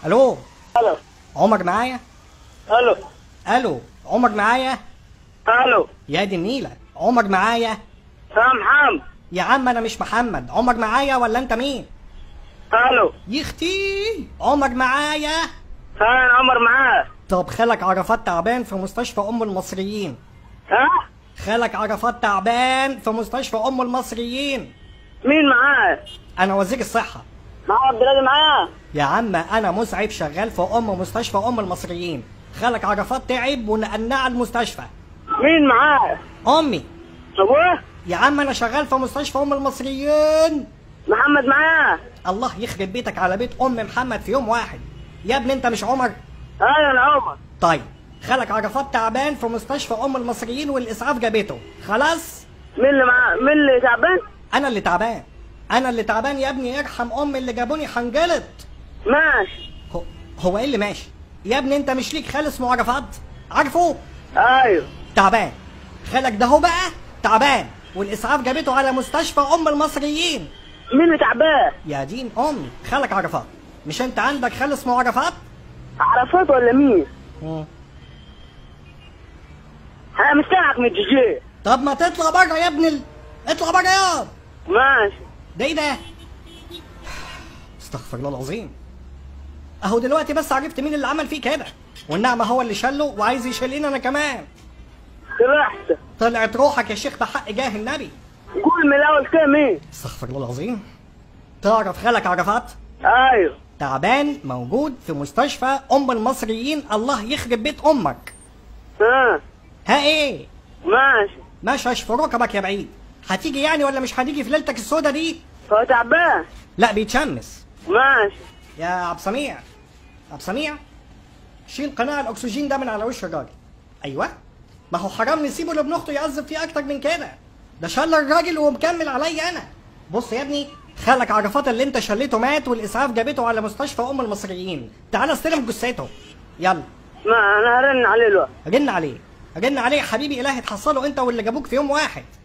الو الو عمر معايا الو الو عمر معايا الو يا دي النيلة عمر معايا سام حام يا عم انا مش محمد عمر معايا ولا انت مين الو يختي عمر معايا كان عمر معاه طب خالك عرفات تعبان في مستشفى ام المصريين ها خالك عرفات تعبان في مستشفى ام المصريين مين معاه انا وزير الصحة معاه عبد الهادي معاه يا عم انا مسعف شغال في ام مستشفى ام المصريين خالك عرفات تعب ونقلناه المستشفى مين معاه امي ابوه يا عم انا شغال في مستشفى ام المصريين محمد معاه الله يخرب بيتك على بيت ام محمد في يوم واحد يا ابني انت مش عمر ايوه انا عمر طيب خالك عرفات تعبان في مستشفى ام المصريين والاسعاف جابته خلاص مين اللي معاه مين اللي تعبان انا اللي تعبان انا اللي تعبان يا ابني ارحم امي اللي جابوني حنجلط ماشي هو, هو ايه اللي ماشي يا ابني انت مش ليك خال اسمه عرفات عارفه ايوه تعبان خالك ده هو بقى تعبان والاسعاف جابته على مستشفى ام المصريين مين اللي تعبان يا دين امي خالك عرفات مش انت عندك خال اسمه عرفات عرفات ولا مين مم. انا مستنعك من الجيجي طب ما تطلع بره يا ابن ال... اطلع بره يا ماشي ده ايه ده استغفر الله العظيم اهو دلوقتي بس عرفت مين اللي عمل فيه كده والنعمة هو اللي شله وعايز يشيلني انا كمان سرحت طلعت روحك يا شيخ بحق جاه النبي قول من الاول كده مين استغفر الله العظيم تعرف خالك عرفات ايوه تعبان موجود في مستشفى ام المصريين الله يخرب بيت امك ها ها ايه ماشي ماشي اشفر ركبك يا بعيد هتيجي يعني ولا مش هتيجي في ليلتك السودا دي هو تعبان لا بيتشمس ماشي يا عبد سميع عبد سميع شيل قناع الاكسجين ده من على وش الراجل ايوه ما هو حرام نسيبه لابن اخته يعذب فيه اكتر من كده ده شل الراجل ومكمل عليا انا بص يا ابني خالك عرفات اللي انت شليته مات والاسعاف جابته على مستشفى ام المصريين تعال استلم جثته يلا ما انا هرن عليه الوقت رن عليه رن عليه يا حبيبي الهي تحصله انت واللي جابوك في يوم واحد